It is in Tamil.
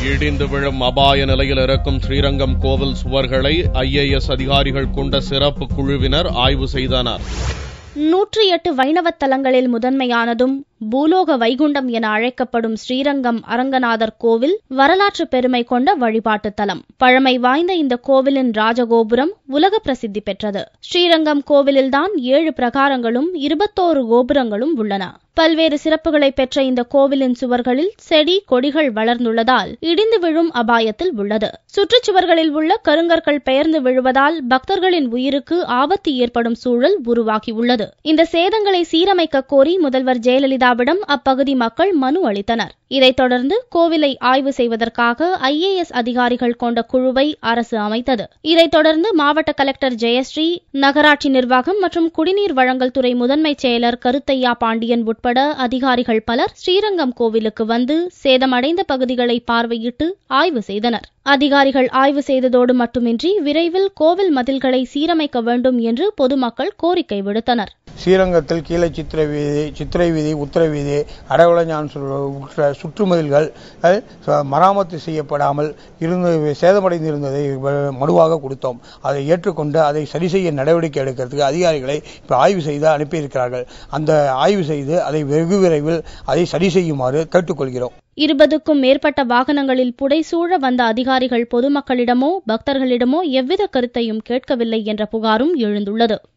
இடிந்து விழும் அபாய நிலையில் இருக்கும் ஸ்ரீரங்கம் கோவில் சுவர்களை ஐஏஎஸ் அதிகாரிகள் கொண்ட சிறப்பு குழுவினர் ஆய்வு செய்தனர் நூற்றி எட்டு வைணவத் தலங்களில் முதன்மையானதும் பூலோக வைகுண்டம் என அழைக்கப்படும் ஸ்ரீரங்கம் அரங்கநாதர் கோவில் வரலாற்று பெருமை கொண்ட வழிபாட்டுத் தலம் பழமை வாய்ந்த இந்த கோவிலின் ராஜகோபுரம் உலக பிரசித்தி பெற்றது ஸ்ரீரங்கம் கோவிலில்தான் ஏழு பிரகாரங்களும் இருபத்தோரு கோபுரங்களும் உள்ளன பல்வேறு சிறப்புகளை பெற்ற இந்த கோவிலின் சுவர்களில் செடி கொடிகள் வளர்ந்துள்ளதால் இடிந்து விழும் அபாயத்தில் உள்ளது சுற்றுச்சுவர்களில் உள்ள கருங்கற்கள் பெயர்ந்து விழுவதால் பக்தர்களின் உயிருக்கு ஆபத்து ஏற்படும் சூழல் உருவாகியுள்ளது இந்த சேதங்களை சீரமைக்க கோரி முதல்வர் ஜெயலலிதாவிடம் அப்பகுதி மக்கள் மனு அளித்தனர் இதைத் தொடர்ந்து கோவிலை ஆய்வு செய்வதற்காக ஐஏஎஸ் அதிகாரிகள் கொண்ட குழுவை அரசு அமைத்தது இதைத் தொடர்ந்து மாவட்ட கலெக்டர் ஜெயஸ்ரீ நகராட்சி நிர்வாகம் மற்றும் குடிநீர் வழங்கல் துறை முதன்மைச் செயலர் கருத்தையா பாண்டியன் உட்பட அதிகாரிகள் பலர் ஸ்ரீரங்கம் கோவிலுக்கு வந்து சேதமடைந்த பகுதிகளை பார்வையிட்டு ஆய்வு செய்தனர் அதிகாரிகள் ஆய்வு செய்ததோடு மட்டுமின்றி விரைவில் கோவில் மதில்களை சீரமைக்க வேண்டும் என்று பொதுமக்கள் கோரிக்கை விடுத்தனர் ஸ்ரீரங்கத்தில் கீழே சித்திரை வீதி சித்திரை வீதி உத்தர வீதி அடகுளஞான் உற்ற சுற்றுமதில்கள் அஹ், மராமத்து செய்யப்படாமல் இருந்து சேதமடைந்திருந்ததை வ- மனுவாக கொடுத்தோம் அதை ஏற்றுக்கொண்டு அதை சரி செய்ய நடவடிக்கை எடுக்கிறதுக்கு அதிகாரிகளை இப்போ ஆய்வு செய்து அனுப்பியிருக்கிறார்கள் அந்த ஆய்வு செய்து அதை வெகு விரைவில் அதை சரி செய்யுமாறு கேட்டுக்கொள்கிறோம் இருபதுக்கும் மேற்பட்ட வாகனங்களில் புடைசூழ வந்த அதிகாரிகள் பொதுமக்களிடமோ பக்தர்களிடமோ எவ்வித கருத்தையும் கேட்கவில்லை என்ற புகாரும் எழுந்துள்ளது